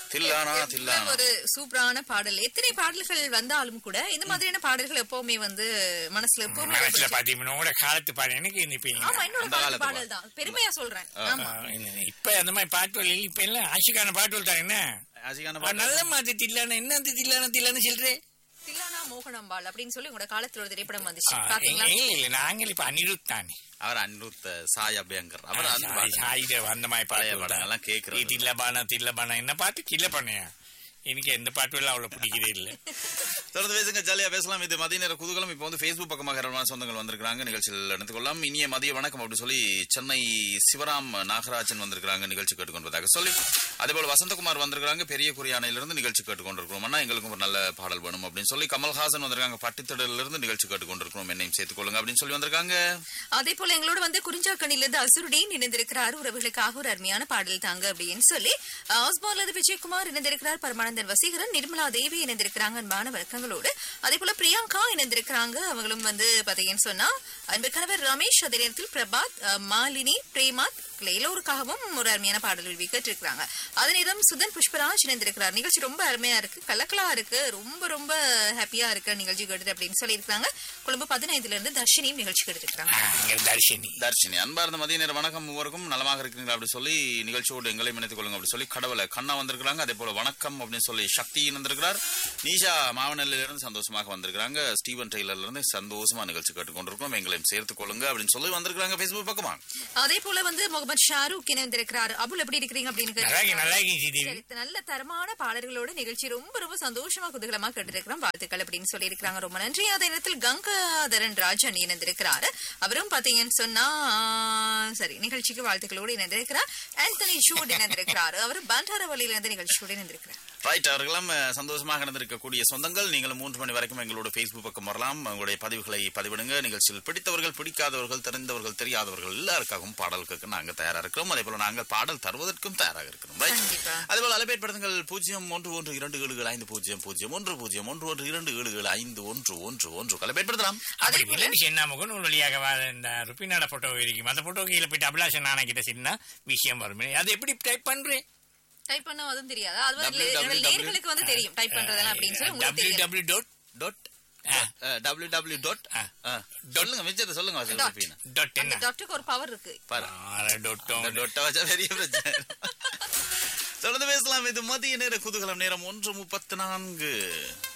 தில்லானா எவ்வளவு தில்லானா ஒரு சூப்பரான பாடல் எத்தனை பாடல்கள் வந்தாலும் கூட இந்த மாதிரியான பாடல்கள் எப்பவுமே வந்து மனசுல எப்பவுமே மனசுல பிடிச்சிருக்கு. பாத்தீங்கன்னா உங்களோட காலத்து பாடு எனக்கு இப்ப ஆமா என்னோட அந்த பாட்டு காலத்து பாடல் தான் பெருமையா சொல்றேன் ஆமா இப்ப அந்த மாதிரி பாட்டு இப்ப எல்லாம் ஆஷிக்கான பாட்டு தான் என்ன ஆசிக்கான அவ பாட்டு நல்ல மாதிரி தில்லான என்ன அந்த தில்லான தில்லான சொல்றே தில்லானா மோகனம்பாள் அப்படின்னு சொல்லி உங்களோட காலத்துல ஒரு திரைப்படம் வந்துச்சு ஆ, பாத்தீங்களா இல்ல இல்ல நாங்கள் இப்ப அனிருத் தானே அவர் அனிருத் சாய் அபியங்கர் அவர் அந்த சாய்- பாட்டு. சாயிட அந்த மாதிரி பழைய பாட்டு படங்கள்லாம் கேக்குறது. கேட்கறது தில்லபானா தில்லபானா என்ன பாட்டு கில்ல பண்ணையா எனக்கு எந்த பாட்டும் எல்லாம் அவ்வளவு பிடிக்கிறதே இல்ல தொடர்ந்து பேசுங்க ஜாலியா பேசலாம் இது மதிய நேர குதூகலம் இப்போ வந்து Facebook பக்கமாக இரவான சொந்தங்கள் வந்திருக்காங்க நிகழ்ச்சியில் எடுத்துக்கொள்ளலாம் இனிய மதிய வணக்கம் அப்படி சொல்லி சென்னை சிவராம் நாகராஜன் வந்திருக்காங்க நிகழ்ச்சி கேட்டுக்கொண்டதாக சொல்லி அதே போல வசந்தகுமார் வந்திருக்காங்க பெரிய குறியானையிலிருந்து நிகழ்ச்சி கேட்டுக்கொண்டிருக்கிறோம் அண்ணா எங்களுக்கும் ஒரு நல்ல பாடல் வேணும் அப்படின்னு சொல்லி கமல்ஹாசன் வந்திருக்காங்க பட்டித்தடல இருந்து நிகழ்ச்சி கேட்டுக்கொண்டிருக்கிறோம் என்னையும் சேர்த்துக் கொள்ளுங்க அப்படின்னு சொல்லி வந்திருக்காங்க அதே போல எங்களோட வந்து குறிஞ்சாக்கணில இருந்து அசுருடேன் இணைந்திருக்கிறார் உறவுகளுக்காக ஒரு அருமையான பாடல் தாங்க அப்படின்னு சொல்லி ஆஸ்பால் இருந்து விஜயகுமார் இணைந்திருக்கிறார் பரமானந்தன் வசீகரன் நிர்மலா தேவி இணைந்திருக்கிறாங்க அன்பான வழக்கங்களோடு அதே போல பிரியங்கா இணைந்திருக்கிறாங்க அவங்களும் வந்து பாத்தீங்கன்னு சொன்னா அன்பு கணவர் ரமேஷ் அதே நேரத்தில் பிரபாத் அஹ், மாலினி பிரேமாத் இவர்கள் எல்லோருக்காகவும் ஒரு அருமையான பாடல் விரும்பி கேட்டிருக்கிறாங்க அதே நேரம் சுதன் புஷ்பராஜ் இணைந்திருக்கிறார் நிகழ்ச்சி ரொம்ப அருமையா இருக்கு கலக்கலா இருக்கு ரொம்ப ரொம்ப ஹாப்பியா இருக்கு நிகழ்ச்சி கேட்டு அப்படின்னு சொல்லியிருக்காங்க கொழும்பு பதினைந்துல இருந்து தர்ஷினியும் நிகழ்ச்சி கேட்டுருக்காங்க ஆ, இங்க தர்ஷினி தர்ஷினி அன்பார்ந்த மதிய நேர வணக்கம் மூவருக்கும் நலமாக இருக்கிறீங்களா அப்படி சொல்லி நிகழ்ச்சியோடு எங்களை இணைத்துக் கொள்ளுங்க அப்படி சொல்லி கடவுளை கண்ணா வந்திருக்காங்க அதே போல வணக்கம் அப்படின்னு சொல்லி சக்தி வந்திருக்கிறார் நீஷா மாவனல்ல இருந்து சந்தோஷமாக வந்திருக்காங்க ஸ்டீவன் டெய்லர்ல இருந்து சந்தோஷமா நிகழ்ச்சி கேட்டுக்கொண்டிருக்கிறோம் எங்களையும் சேர்த்துக் கொள்ளுங்க அப்படின்னு சொல்லி வந்திருக்காங்க பேஸ்புக் பக்கமா அதே போல வந்து முகமது ஷாருக் இணைந்திருக்கிறார் அபுல் எப்படி இருக்கிறீங்க அப்படின்னு நல்லா கேட்டிருக்காங்க. இருக்கு, நல்லா இருக்கு ஸ்ரீதேவி சரி, நல்ல தரமான பாடல்களோட நிகழ்ச்சி ரொம்ப ரொம்ப சந்தோஷமா குதூகலமா கேட்டிருக்கிறோம் வாழ்த்துக்கள் அப்படின்னு சொல்லியிருக்காங்க ரொம்ப நன்றி அதே நேரத்தில் கங்காதரன் ராஜன் இணைந்திருக்கிறார் அவரும் பாத்தீங்கன்னு சொன்னா சரி நிகழ்ச்சிக்கு வாழ்த்துக்களோடு இணைந்திருக்கிறார் ஆந்தனி ஜூட் இணைந்திருக்கிறார் அவர் பண்டாரவழியில இருந்து நிகழ்ச்சியோடு இணைந்திருக்கிறார் ரைட் அவர்களும் அஹ், சந்தோஷமாக நடந்திருக்கக்கூடிய சொந்தங்கள் நீங்களும் மூன்று மணி வரைக்கும் எங்களோட Facebook பக்கம் வரலாம் உங்களுடைய பதிவுகளை பதிவிடுங்க நிகழ்ச்சியில் பிடித்தவர்கள் பிடிக்காதவர்கள் தெரிந்தவர்கள் தெரியாதவர்கள் எல்லாருக்காகவும் பாடல் கேட்க நாங்க தயாரா இருக்கிறோம் அதே போல நாங்கள் பாடல் தருவதற்கும் தயாராக இருக்கிறோம் ரைட் கண்டிப்பா. அதே போல அலைபேற்படுத்துங்கள் பூஜ்ஜியம் ஒன்று ஒன்று இரண்டு ஏழு ஏழு ஐந்து பூஜ்ஜியம் பூஜ்ஜியம் ஒன்று பூஜ்ஜியம் ஒன்று ஒன்று இரண்டு ஏழு ஏழு ஐந்து ஒன்று ஒன்று ஒன்று அலைபேற்படுத்தலாம் அப்படி இல்லைன்னு சொன்னா முகநூல் வழியாக வா- இந்த ருப்பினாட போட்டோ இருக்கும் அந்த போட்டோ கீழே போயிட்டு அபிலாஷன் நானா கிட்ட சின்ன விஷயம் வரும் அது எப்படி டைப் பண்றேன் டைப் பண்ண அதுவும் தெரியாது அது வந்து www. நேர்களுக்கு வந்து தெரியும் டைப் பண்றதெல்லாம் அப்படின்னு சொல்லி உங்களுக்கு டபிள்யூ தெரியும் டபிள்யூ டாட் டாட் ஆ. டபிள்யூ டபிள்யூ டாட் ஆ. சொல்லுங்க மிச்சத்தை சொல்லுங்க வாசல் Dot. ரூபீனா. டாட் அந்த என்ன டாக்டருக்கு ஒரு பவர் இருக்கு பாரு டொட்டும் அந்த டொட்டை வச்சா பெரிய பிரச்சனை தொடர்ந்து பேசலாம் இது மதிய நேர குதூகலம் நேரம் ஒன்று முப்பத்தி நான்கு